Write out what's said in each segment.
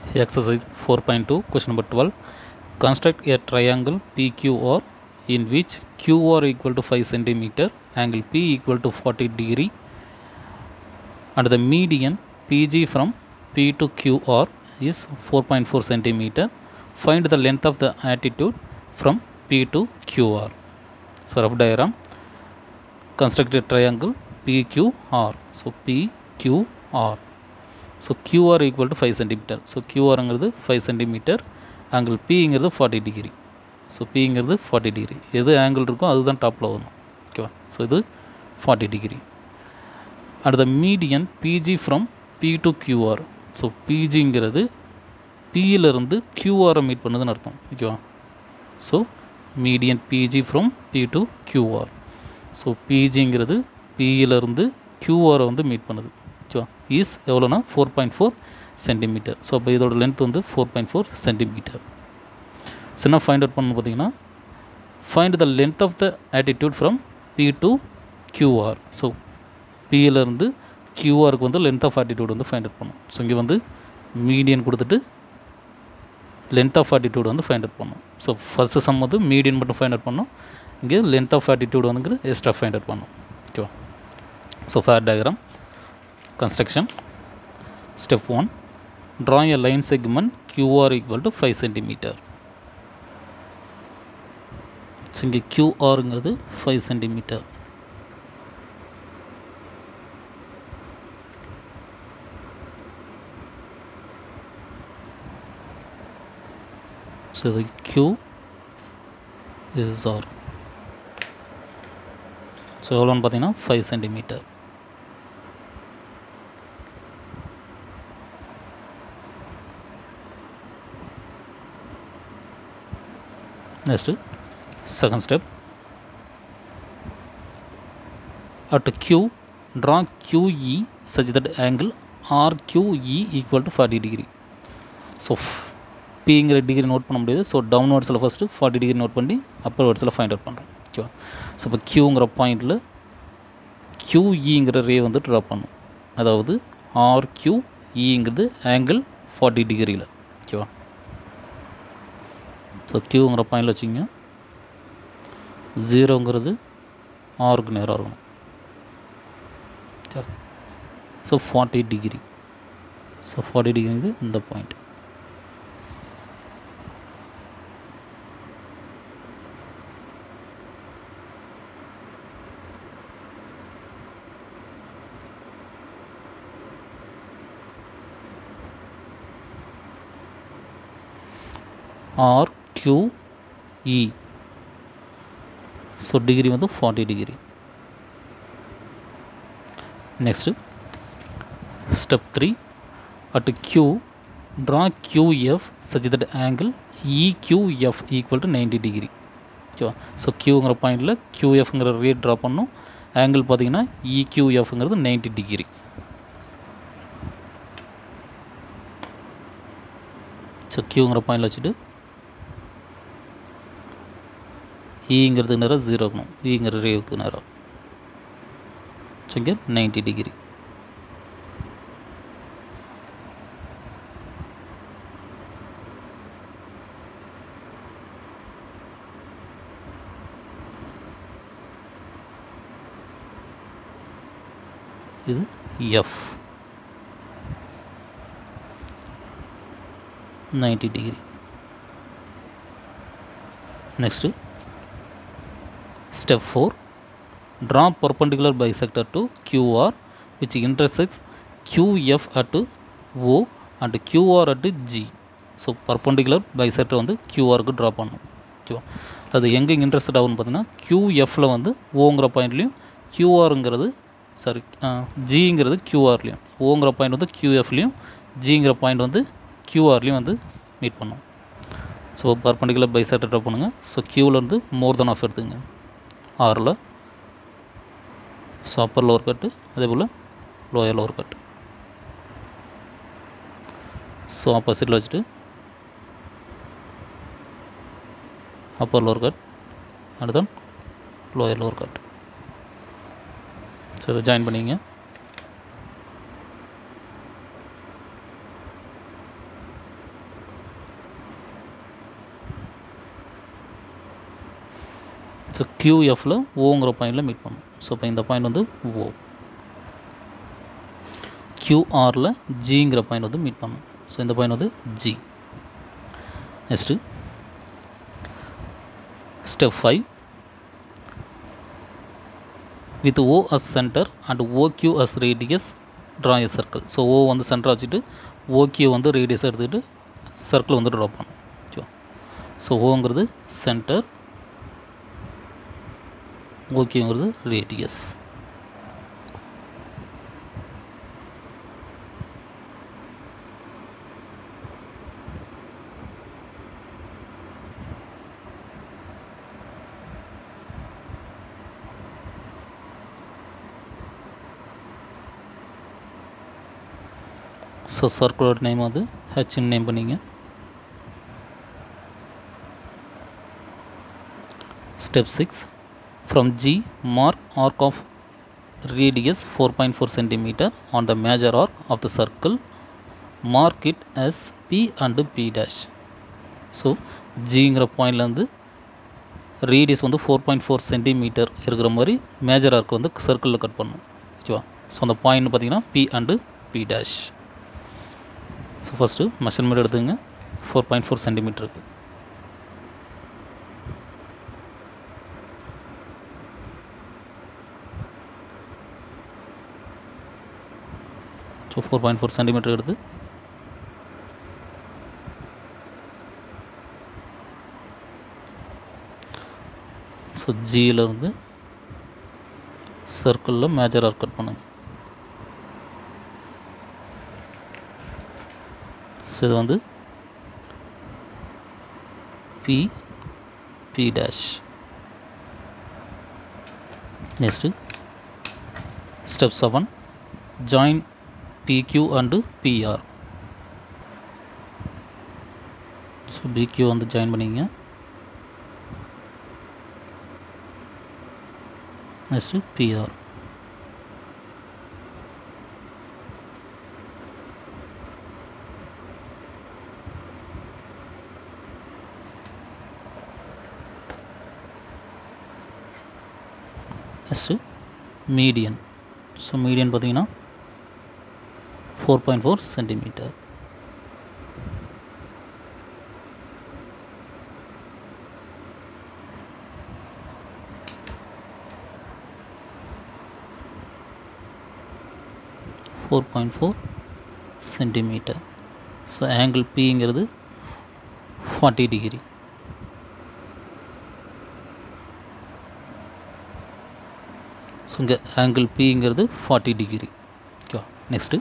Exercise 4.2, question number 12. Construct a triangle PQR in which QR equal to 5 centimeter, angle P equal to 40 degree, and the median PG from P to QR is 4.4 centimeter. Find the length of the attitude from P to QR. So, rough diagram. Construct a triangle PQR. So, PQR. So QR equal to five centimetre so கியூஆருங்கிறது five centimetre angle பிங்கிறது forty degree so பிங்கிறது forty degree எது ஆங்கிள் இருக்கோ அதுதான் டாப்பில் வரும் ஓகேவா ஸோ இது forty degree at the median PG from P to QR so பிஜிங்கிறது பியிலிருந்து கியூஆரை மீட் பண்ணுதுன்னு அர்த்தம் ஓகேவா so median PG from P to QR so பிஜிங்கிறது பியிலிருந்து கியூஆரை வந்து மீட் பண்ணுது ஓகேவா இஸ் எவ்வளோனா four point four centimetre so அப்போ இதோட லென்த் வந்து ஃபோர் பாயிண்ட் ஃபோர் சென்டிமீட்டர் சின்ன ஃபைண்ட் அவுட் பண்ணணும் பார்த்தீங்கன்னா find the length of the altitude from P to QR so பியிலேருந்து கியூஆருக்கு வந்து லென்த் ஆஃப் ஆட்டிடியூட் வந்து ஃபைண்ட் அவுட் பண்ணும் ஸோ இங்கே வந்து மீடியன் கொடுத்துட்டு லென்த் ஆஃப் ஆட்டிடியூட் வந்து ஃபைண்ட் அவுட் பண்ணும் ஸோ ஃபஸ்ட்டு சம் வந்து மீடியன் மட்டும் ஃபைண்ட் அவுட் பண்ணோம் இங்கே லென்த் ஆஃப் ஆட்டிடியூட் வந்து எக்ஸ்ட்ரா ஃபைண்ட் அவுட் பண்ணும் ஓகேவா so fair diagram construction step 1 drawing a line segment qr equal to 5 centimeter so இங்கே கியூஆருங்கிறது ஃபைவ் சென்டிமீட்டர் ஸோ இது கியூ இஸ் ஆர் ஸோ எவ்வளோன்னு பார்த்தீங்கன்னா five centimetre next second step at q draw qe such that angle rqe equal to 40 degree so பிங்கிற degree note பண்ண முடியாது so டவுன்வர்ட்ஸில் first forty degree note பண்ணி upper வேர்ட்ஸில் find out பண்ணுறோம் ஓகேவா so இப்போ க்யூங்கிற பாயிண்டில் க்யூஇங்கிற ரே வந்து ட்ரா பண்ணும் அதாவது ஆர்க்யூஇங்கிறது ஆங்கிள் ஃபார்ட்டி டிகிரியில் ஓகேவா ஸோ க்யூங்கிற பாயிண்டில் வச்சிங்க ஜீரோங்கிறது ஆருக்கு நேராக இருக்கணும் so forty degree so forty டிகிரிங்கிறது இந்த point R QE so degree வந்து forty degree next step three at Q draw QF such that angle EQF equal to ninety degree ஓகேவா ஸோ கியூங்கிற பாயிண்டில் கியூஎஃப்ங்கிற ரேட் ட்ரா பண்ணும் ஆங்கிள் பார்த்தீங்கன்னா இக்யூஎஃப்ங்கிறது நைன்டி டிகிரி ஸோ கியூங்கிற பாயிண்டில் வச்சுட்டு இங்கிறதுக்கு நேரம் ஜீரோ இருக்கணும் இங்கிற ரேவுக்கு நேரம் ஸோ இங்கே நைன்டி டிகிரி இது F ninety degree next Step 4 Draw perpendicular bisector to QR which intersects QF at O and QR at G. So perpendicular bisector வந்து கியூஆருக்கு ட்ரா பண்ணும் ஓகேவா அது எங்கே இன்ட்ரெஸ்ட் ஆகும்னு பார்த்தீங்கன்னா கியூஎஃப்பில் வந்து ஓங்கிற பாயிண்ட்லேயும் கியூஆருங்கிறது சாரி ஜிங்கிறது கியூஆர்லேயும் ஓங்கிற பாயிண்ட் வந்து கியூஎஃப்லேயும் ஜிங்கிற பாயிண்ட் வந்து கியூஆர்லேயும் வந்து மீட் பண்ணும் ஸோ பர்பண்டிகுலர் பைசெக்டர் ட்ரா பண்ணுங்கள் ஸோ கியூவில் வந்து மோர் தென் ஆஃப் எடுத்துங்க ஆறில் ஸோ அப்பர் லோவர் கட்டு அதே போல் லோயர் லோவர் கட் ஸோ ஆப்போசிட்டில் வச்சுட்டு அப்பர் லோவர் கட் அடுத்த லோயர் லோவர் கட் ஸோ இதை ஜாயின் பண்ணிங்க ஸோ கியூஎஃப்பில் ஓங்கிற பாயிண்டில் மீட் பண்ணும் ஸோ இப்போ இந்த பாயிண்ட் வந்து ஓ கியூஆரில் ஜிங்கிற பாயிண்ட் வந்து மீட் பண்ணும் ஸோ இந்த பாயிண்ட் வந்து G next step five with O as centre and OQ as radius draw a circle so O வந்து சென்டர் வச்சுட்டு ஓக்யூ வந்து ரேடியஸ் எடுத்துக்கிட்டு சர்க்கிள் வந்து ட்ரா பண்ணணும் ஓகேவா ஸோ ஓங்கிறது சென்டர் ஓகேங்கிறது ரேடியஸ் ஸோ சர்க்குலர் நேம் வந்து ஹெச்னு நேம் பண்ணிங்க step six from G mark arc of radius 4.4 centimeter on the major arc of the circle mark it as p and p dash so ஜிங்கிற பாயிண்ட்லேருந்து radius வந்து four point four centimetre இருக்கிற மாதிரி major arc வந்து சர்க்கிளில் cut பண்ணும் ஓகேவா so அந்த பாயிண்ட் பார்த்தீங்கன்னா P and P dash so first measurement எடுத்துங்க ஃபோர் பாயிண்ட் ஃபோர் சென்டிமீட்டருக்கு so four point four centimetre எடுத்து ஸோ ஜியிலேருந்து சர்க்கிளில் மேஜர் ஆர்க் கட் பண்ணுங்க ஸோ இது வந்து P P dash next step seven join PQ and PR so BQ வந்து join பண்ணிங்க next PR next median so median பார்த்தீங்கன்னா four point four centimetre four point four centimetre so angle பிங்கிறது forty degree so இங்கே angle பிங்கிறது forty degree ஓகேவா next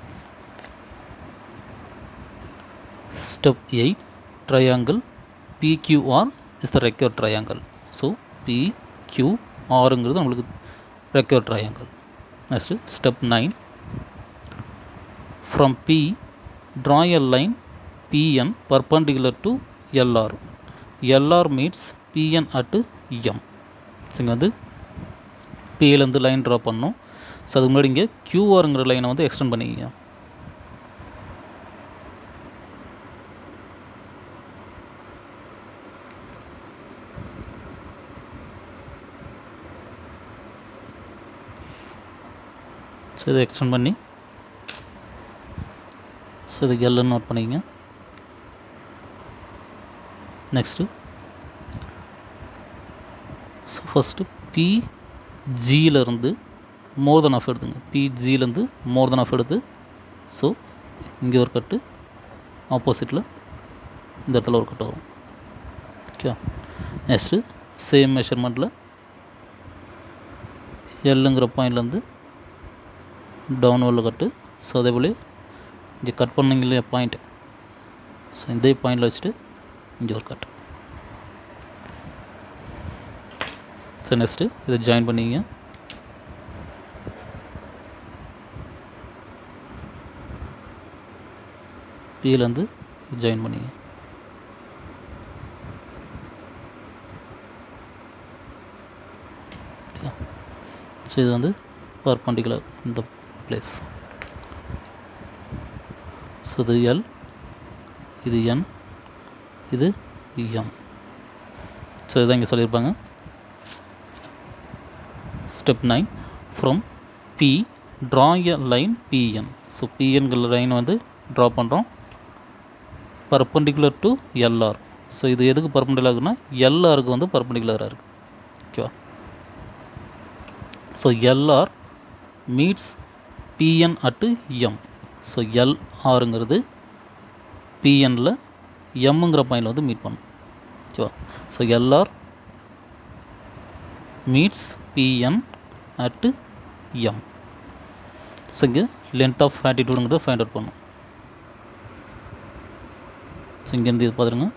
step 8 triangle PQR is the required triangle so PQRங்கிறது நம்மளுக்கு required triangle next step 9 from P draw a line PN perpendicular to LR LR meets PN at M so இங்கே வந்து பியிலேருந்து line draw பண்ணோம் so அதுக்கு முன்னாடி இங்கே கியூஆருங்கிற லைனை வந்து எக்ஸ்டெண்ட் பண்ணிக்கிங்க ஸோ இதை எக்ஸ்டெண்ட் பண்ணி ஸோ இதுக்கு எல்லுன்னு நோட் பண்ணிக்கங்க நெக்ஸ்ட்டு ஸோ ஃபஸ்ட்டு பி ஜியிலேருந்து மோர் தென் ஆஃப் எடுத்துங்க பிஜியிலேருந்து மோர் தென் ஆஃப் எடுத்து ஸோ இங்கே ஒரு கட்டு ஆப்போசிட்டில் இந்த இடத்துல ஒரு கட்டு வரும் ஓகே நெக்ஸ்ட்டு சேம் மெஷர்மெண்ட்டில் எல்லுங்கிற பாயிண்ட்லேருந்து டவுன்வர்டில் கட்டு ஸோ அதே போல் இங்கே கட் பண்ணிங்க இல்லையா பாயிண்ட் ஸோ இந்த பாயிண்டில் வச்சுட்டு இங்கே ஒரு கட் ஸோ நெக்ஸ்ட்டு இதை ஜாயின் பண்ணிங்க பியிலேருந்து ஜாயின் பண்ணிங்க ஸோ இது வந்து பர்பண்டிகுலர் இந்த பிளேஸ் ஸோ இது எல் இது என் இது எம் ஸோ இதான் இங்கே சொல்லியிருப்பாங்க step nine from P draw a line PN so பிஎன்கிற லைன் வந்து ட்ரா பண்ணுறோம் பர்பண்டிகுலர் டு எல்ஆர் ஸோ இது எதுக்கு பர்பண்டிகுலர்னா எல்ஆருக்கு வந்து பர்பண்டிகுலராக இருக்குது ஓகேவா so LR meets PN at M so எல்ஆருங்கிறது பிஎனில் எம்முங்கிற பாயிண்டில் வந்து மீட் பண்ணும் ஓகேவா so LR meets PN at M so இங்கே லென்த் ஆஃப் ஆட்டிடியூடுங்கிறத ஃபைண்ட் அவுட் பண்ணும் ஸோ இங்கேருந்து இது பார்த்துருங்க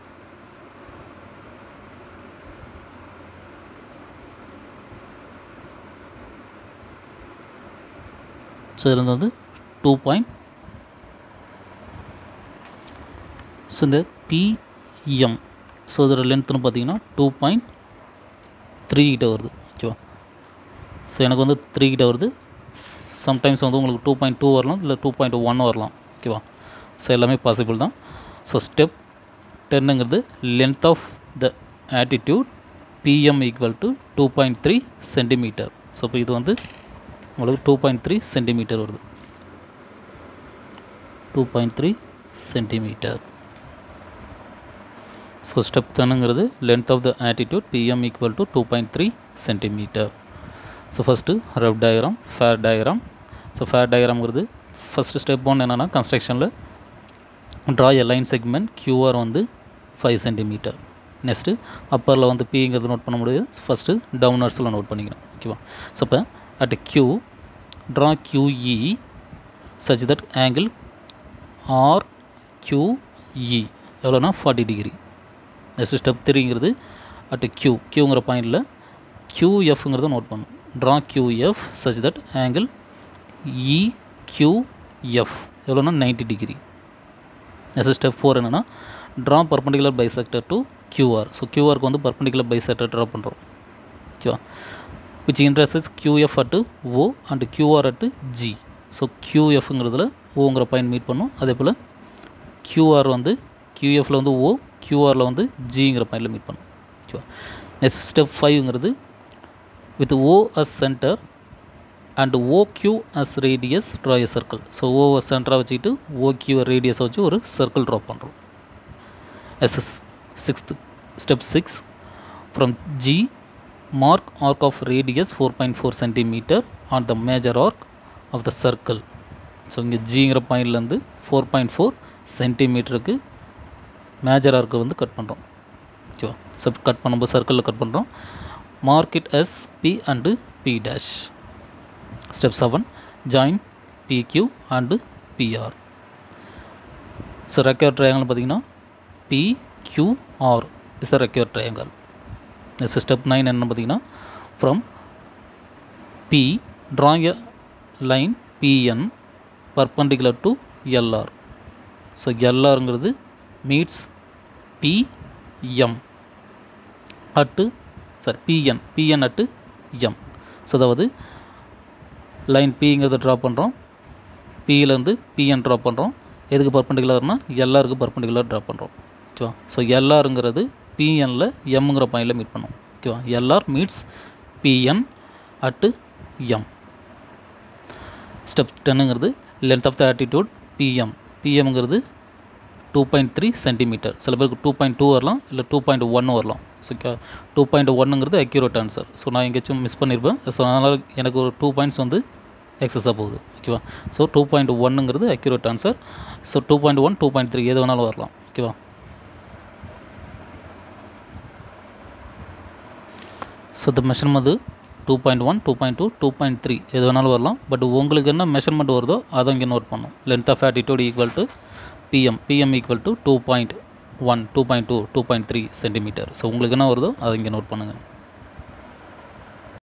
ஸோ இதில் வந்து டூ பாயிண்ட் ஸோ இந்த பிஎம் ஸோ இதோட லென்த்துன்னு பார்த்தீங்கன்னா டூ பாயிண்ட் த்ரீ கிட்ட வருது ஓகேவா ஸோ எனக்கு வந்து த்ரீ கிட்ட வருது சம்டைம்ஸ் வந்து உங்களுக்கு டூ பாயிண்ட் டூ வரலாம் இல்லை டூ பாயிண்ட் ஒன் வரலாம் ஓகேவா ஸோ எல்லாமே பாசிபிள் தான் ஸோ ஸ்டெப் டென்னுங்கிறது length of the altitude PM equal to two point three centimetre so இப்போ இது வந்து உங்களுக்கு டூ பாயிண்ட் த்ரீ சென்டிமீட்டர் வருது two point three centimetre so step டென்னுங்கிறது length of the altitude PM equal to two point three centimetre so first rough diagram fair diagram so fair டயக்ராம்ங்கிறது first step one என்னென்னா கன்ஸ்ட்ரக்ஷனில் draw a line segment QR வந்து five centimetre next அப்பரில் வந்து பிங்கிறது note பண்ண முடியாது first டவுனர்ஸில் note பண்ணிக்கணும் ஓகேவா ஸோ இப்போ at Q draw QE such that angle RQE எவ்வளோனா ஃபார்ட்டி டிகிரி நெக்ஸ்ட் ஸ்டெப் த்ரீங்கிறது அட் க்யூ க்யூங்கிற பாயிண்டில் QFங்கிறத நோட் பண்ணும் draw QF such that angle EQF எவ்வளோனா ninety degree next step four என்னென்னா draw perpendicular bisector to QR so கியூஆருக்கு வந்து பர்பண்டிகுலர் பைசெக்டர் ட்ரா பண்ணுறோம் ஓகேவா which intersect QF at O and QR at G so கியூஎஃப்ங்கிறதுல ஓங்கிற point meet பண்ணும் அதே போல் கியூஆர் வந்து கியூஎஃப்பில் வந்து ஓ கியூஆரில் வந்து ஜிங்கிற பாயிண்டில் மீட் பண்ணும் ஓகேவா நெக்ஸ்ட் ஸ்டெப் ஃபைவ்ங்கிறது with O as centre and OQ as radius draw a circle so O சென்டராக வச்சுக்கிட்டு ஓக்யூ ரேடியஸை வச்சு ஒரு சர்க்கிள் ட்ரா பண்ணுறோம் yes sixth step six from G mark arc of radius 4.4 centimeter on the major arc of the circle so இங்கே ஜிங்கிற பாயிண்ட்லேருந்து four point four சென்டிமீட்டருக்கு மேஜர் ஆர்க்கு வந்து கட் பண்ணுறோம் ஓகேவா ஸோ கட் பண்ணும்போது சர்க்கிளில் கட் பண்ணுறோம் mark it as P and P dash step seven join PQ and PR so require triangle பார்த்தீங்கன்னா PQR is the require triangle next step nine என்ன பார்த்தீங்கன்னா from P drawing a line PN perpendicular to LR so எல்ஆருங்கிறது meets PM at sorry PN PN at M so அதாவது line பிங்கிறத draw பண்ணுறோம் பியிலேருந்து PN draw பண்ணுறோம் எதுக்கு பர்பண்டிகுலர்னால் எல்ஆருக்கு perpendicular draw பண்ணுறோம் ஓகேவா ஸோ எல்ஆருங்கிறது பிஎனில் எம்ங்கிற பாயிண்டில் மீட் பண்ணும் ஓகேவா LR meets PN at M step டென்னுங்கிறது length of the altitude PM பிஎம்ங்கிறது டூ பாயிண்ட் த்ரீ சென்டிமீட்டர் சில பேருக்கு டூ பாயிண்ட் டூ வரலாம் இல்லை டூ பாயிண்ட் ஒன் வரலாம் ஸோ டூ பாயிண்ட் ஒன்னுங்கிறது அக்யூரேட் ஆன்சர் ஸோ நான் எங்கேயாச்சும் மிஸ் பண்ணியிருப்பேன் ஸோ அதனால் எனக்கு ஒரு டூ பாயிண்ட்ஸ் வந்து எக்ஸஸாக போகுது ஓகேவா ஸோ டூ பாயிண்ட் ஒன்னுங்கிறது accurate answer so two point one two point three எது வேணாலும் வரலாம் ஓகேவா so the measurement two point one two point two two point three எது வேணாலும் வரலாம் பட் உங்களுக்கு என்ன மெஷர்மெண்ட் வருதோ அதை இங்கே நோட் பண்ணும் length of altitude equal to PM PM equal to two point one two point two two point three centimetre so உங்களுக்கு என்ன வருதோ அதை இங்கே நோட் பண்ணுங்கள்